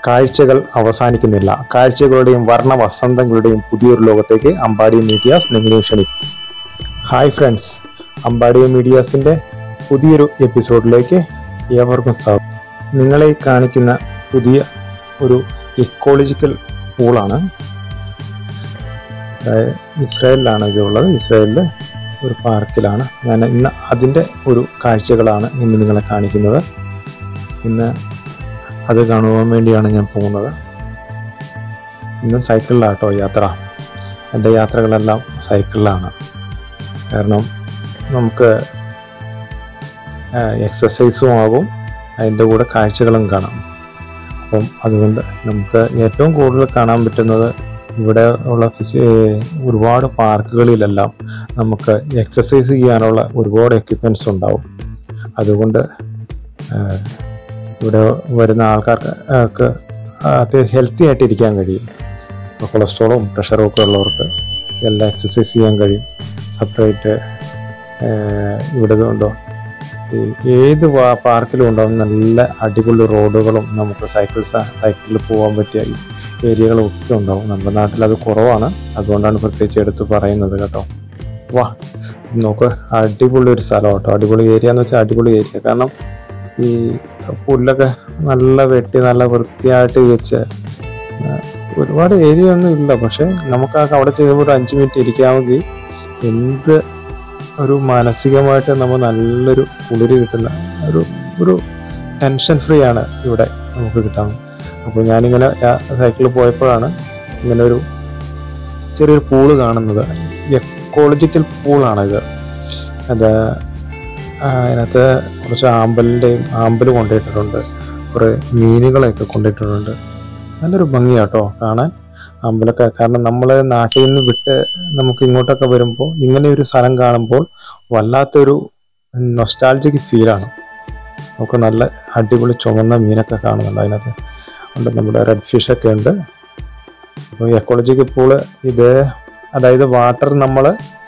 കാഴ്ചകൾ അവസാനിക്കുന്നില്ല കാഴ്ചകളുടെയും വർണ്ണ വസന്തങ്ങളുടെയും പുതിയൊരു ലോകത്തേക്ക് അമ്പാടി മീഡിയാസ് നിങ്ങളെയും ക്ഷണിക്കും ഹായ് ഫ്രണ്ട്സ് അമ്പാടി മീഡിയാസിൻ്റെ പുതിയൊരു എപ്പിസോഡിലേക്ക് ഏവർക്കും സ്വാഗതം നിങ്ങളെ ഈ കാണിക്കുന്ന പുതിയ ഒരു ഇക്കോളജിക്കൽ പൂളാണ് അതായത് ഇസ്രായേലിലാണ് ഇത് ഉള്ളത് ഇസ്രായേലിലെ ഒരു പാർക്കിലാണ് ഞാൻ ഇന്ന് അതിൻ്റെ ഒരു കാഴ്ചകളാണ് ഇന്ന് നിങ്ങളെ കാണിക്കുന്നത് ഇന്ന് അത് കാണുവാൻ വേണ്ടിയാണ് ഞാൻ പോകുന്നത് ഇന്ന് സൈക്കിളിലാട്ടോ യാത്ര എൻ്റെ യാത്രകളെല്ലാം സൈക്കിളിലാണ് കാരണം നമുക്ക് എക്സസൈസും ആകും അതിൻ്റെ കൂടെ കാഴ്ചകളും കാണാം അപ്പം അതുകൊണ്ട് നമുക്ക് ഏറ്റവും കൂടുതൽ കാണാൻ പറ്റുന്നത് ഇവിടെ ഉള്ള ഫിസി ഒരുപാട് പാർക്കുകളിലെല്ലാം നമുക്ക് എക്സസൈസ് ചെയ്യാനുള്ള ഒരുപാട് എക്യുപ്മെൻറ്റ്സ് ഉണ്ടാവും അതുകൊണ്ട് ആ, ഇവിടെ വരുന്ന ആൾക്കാർക്ക് ഒക്കെ അത്യാവശ്യം ഹെൽത്തി ആയിട്ട് ഇരിക്കാൻ കഴിയും ഇപ്പോൾ കൊളസ്ട്രോളും പ്രഷറും ഒക്കെ ഉള്ളവർക്ക് എല്ലാം എക്സസൈസ് ചെയ്യാൻ കഴിയും സെപ്പറേറ്റ് ഇവിടെ ഉണ്ടോ ഈ ഏത് വാ- പാർക്കിലും ഉണ്ടാവും നല്ല അടിപൊളി റോഡുകളും നമുക്ക് സൈക്കിൾ സൈക്കിളിൽ പോകാൻ പറ്റിയ ഏരിയകളും ഒക്കെ ഉണ്ടാവും നമ്മുടെ നാട്ടിൽ അത് കുറവാണ് അതുകൊണ്ടാണ് പ്രത്യേകിച്ച് എടുത്ത് പറയുന്നത് കേട്ടോ വാ നോക്ക് അടിപൊളി ഒരു സ്ഥലം കേട്ടോ അടിപൊളി ഏരിയ എന്ന് വെച്ചാൽ അടിപൊളി ഏരിയ കാരണം ഈ പുല്ലൊക്കെ നല്ല വെട്ടി നല്ല വൃത്തിയായിട്ട് വെച്ച് ആ, ഒരുപാട് ഏരിയ ഒന്നും ഇല്ല പക്ഷെ നമുക്ക് ആ അവിടെ ചെയ്യുമ്പോൾ ഒരു അഞ്ച് മിനിറ്റ് ഇരിക്കാമെങ്കിൽ എന്ത് ഒരു മാനസികമായിട്ട് നമ്മൾ നല്ലൊരു കുളിര് കിട്ടുന്ന ഒരു ഒരു ടെൻഷൻ ഫ്രീ ആണ് ഇവിടെ നമുക്ക് കിട്ടാൻ അപ്പോൾ ഞാനിങ്ങനെ സൈക്കിളിൽ പോയപ്പോഴാണ് ഇങ്ങനെ ഒരു ചെറിയൊരു പൂള് കാണുന്നത് എക്കോളജിക്കൽ പൂളാണിത് അത് ആ, അതിനകത്ത് കുറച്ച് ആമ്പലിൻ്റെയും ആമ്പൽ കൊണ്ടിട്ടിട്ടുണ്ട് കുറേ മീനുകളെയൊക്കെ കൊണ്ടിട്ടിട്ടുണ്ട് നല്ലൊരു ഭംഗിയാട്ടോ കാണാൻ അമ്പലമൊക്കെ കാരണം നമ്മൾ നാട്ടിൽ നിന്ന് വിട്ട് നമുക്ക് ഇങ്ങോട്ടൊക്കെ വരുമ്പോൾ ഇങ്ങനെ ഒരു സ്ഥലം കാണുമ്പോൾ വല്ലാത്തൊരു നൊസ്റ്റാൾജിക് ഫീലാണ് നമുക്ക് നല്ല അടിപൊളി ചുമന്ന മീനൊക്കെ കാണുന്നുണ്ട് അതിനകത്ത് ഉണ്ട് നമ്മുടെ റെഡ് ഫിഷൊക്കെ ഉണ്ട് അപ്പോൾ എക്കോളജിക്കൽ പൂള് ഇത് അതായത് വാട്ടർ നമ്മൾ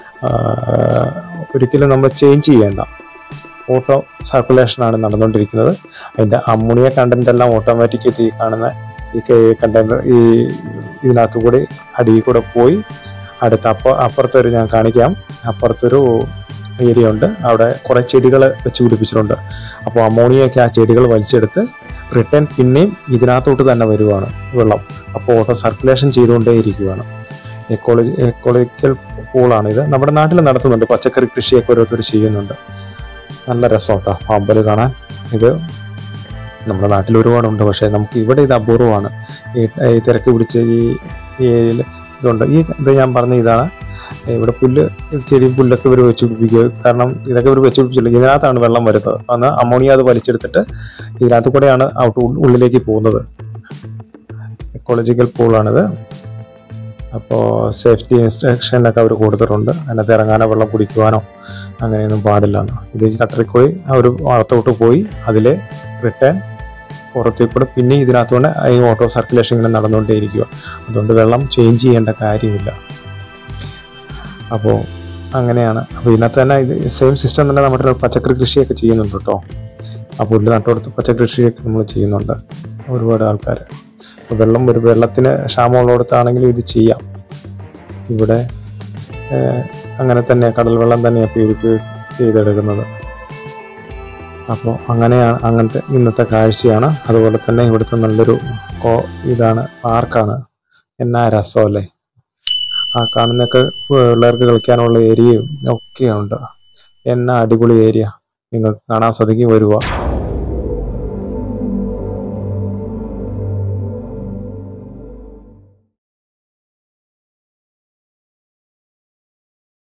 ഒരിക്കലും നമ്മൾ ചേഞ്ച് ചെയ്യേണ്ട ഓട്ടോ സർക്കുലേഷനാണ് നടന്നുകൊണ്ടിരിക്കുന്നത് അതിൻ്റെ അമ്മോണിയ കണ്ടന്റ് എല്ലാം ഓട്ടോമാറ്റിക് ഈ കാണുന്ന ഈ കണ്ടെയ്നർ ഈ ഇതിനകത്ത് കൂടി അടിയിൽ കൂടെ പോയി അടുത്ത അപ്പ അപ്പുറത്തൊരു ഞാൻ കാണിക്കാം അപ്പുറത്തൊരു ഏരിയ ഉണ്ട് അവിടെ കുറേ ചെടികൾ വെച്ച് പിടിപ്പിച്ചിട്ടുണ്ട് അപ്പോൾ അമോണിയൊക്കെ ആ ചെടികൾ വലിച്ചെടുത്ത് റിട്ടേൺ പിന്നെയും ഇതിനകത്തോട്ട് തന്നെ വരുവാണ് വെള്ളം അപ്പോൾ ഓട്ടോ സർക്കുലേഷൻ ചെയ്തുകൊണ്ടേ ഇരിക്കുകയാണ് എക്കോളജി എക്കോളജിക്കൽ പൂളാണ് ഇത് നമ്മുടെ നാട്ടിൽ നടത്തുന്നുണ്ട് പച്ചക്കറി കൃഷിയൊക്കെ ഓരോരുത്തർ ചെയ്യുന്നുണ്ട് നല്ല രസം കേട്ടോ പാമ്പല് കാണാൻ ഇത് നമ്മുടെ നാട്ടിൽ ഒരുപാടുണ്ട് പക്ഷേ നമുക്ക് ഇവിടെ ഇത് അപൂർവമാണ് ഈ ഈ തിരക്ക് പിടിച്ച് ഈ ഈ ഏരിയയിൽ ഇതുണ്ട് ഈ ഇത് ഞാൻ പറഞ്ഞ ഇതാണ് ഇവിടെ പുല്ല് ചെടി പുല്ലൊക്കെ ഇവർ വെച്ച് പിടിപ്പിക്കുക കാരണം ഇതൊക്കെ ഇവർ വെച്ച് പിടിപ്പിച്ചില്ല ഇതിനകത്താണ് വെള്ളം വരുന്നത് അന്ന് അമോണിയ അത് വലിച്ചെടുത്തിട്ട് ഇതിനകത്ത് കൂടെയാണ് ഔട്ട് ഉള്ളിലേക്ക് പോകുന്നത് എക്കോളജിക്കൽ പൂളാണിത് അപ്പോൾ സേഫ്റ്റി ഇൻസ്ട്രക്ഷനൊക്കെ അവർ കൊടുത്തിട്ടുണ്ട് അതിനകത്ത് ഇറങ്ങാനോ വെള്ളം കുടിക്കുവാനോ അങ്ങനെയൊന്നും പാടില്ലെന്ന് ഇത് ഈ കട്ടറിക്കൂടി അവർ അകത്തോട്ട് പോയി അതിലെ റിട്ടേൺ പുറത്തേക്ക് കൂടെ പിന്നെ ഇതിനകത്തുകൊണ്ട് ഈ ഓട്ടോ സർക്കുലേഷൻ ഇങ്ങനെ നടന്നുകൊണ്ടേയിരിക്കുക അതുകൊണ്ട് വെള്ളം ചേഞ്ച് ചെയ്യേണ്ട കാര്യമില്ല അപ്പോൾ അങ്ങനെയാണ് അപ്പോൾ ഇതിനകത്ത് തന്നെ ഇത് സെയിം സിസ്റ്റം തന്നെ നമ്മുടെ പച്ചക്കറി കൃഷിയൊക്കെ ചെയ്യുന്നുണ്ട് കേട്ടോ ആ പുല്ല് നട്ടുകൊടുത്ത് പച്ചക്കറി കൃഷിയൊക്കെ നമ്മൾ ചെയ്യുന്നുണ്ട് ഒരുപാട് ആൾക്കാർ അപ്പോൾ വെള്ളം ഒരു വെള്ളത്തിന് ക്ഷാമമുള്ളിടത്താണെങ്കിലും ഇത് ചെയ്യാം ഇവിടെ ഏഹ്, അങ്ങനെ തന്നെ കടൽ വെള്ളം തന്നെയാണ് പ്യൂരിഫൈ ചെയ്തെടുക്കുന്നത് അപ്പോൾ അങ്ങനെയാണ് അങ്ങനത്തെ ഇന്നത്തെ കാഴ്ചയാണ് അതുപോലെ തന്നെ ഇവിടുത്തെ നല്ലൊരു കോ- ഇതാണ് പാർക്കാണ് എന്നാ രസമല്ലേ ആ കാണുന്നൊക്കെ പിള്ളേർക്ക് കളിക്കാനുള്ള ഏരിയയും ഒക്കെ ഉണ്ട് എന്നാ അടിപൊളി ഏരിയ നിങ്ങൾക്ക് കാണാൻ സാധിക്കും വരുക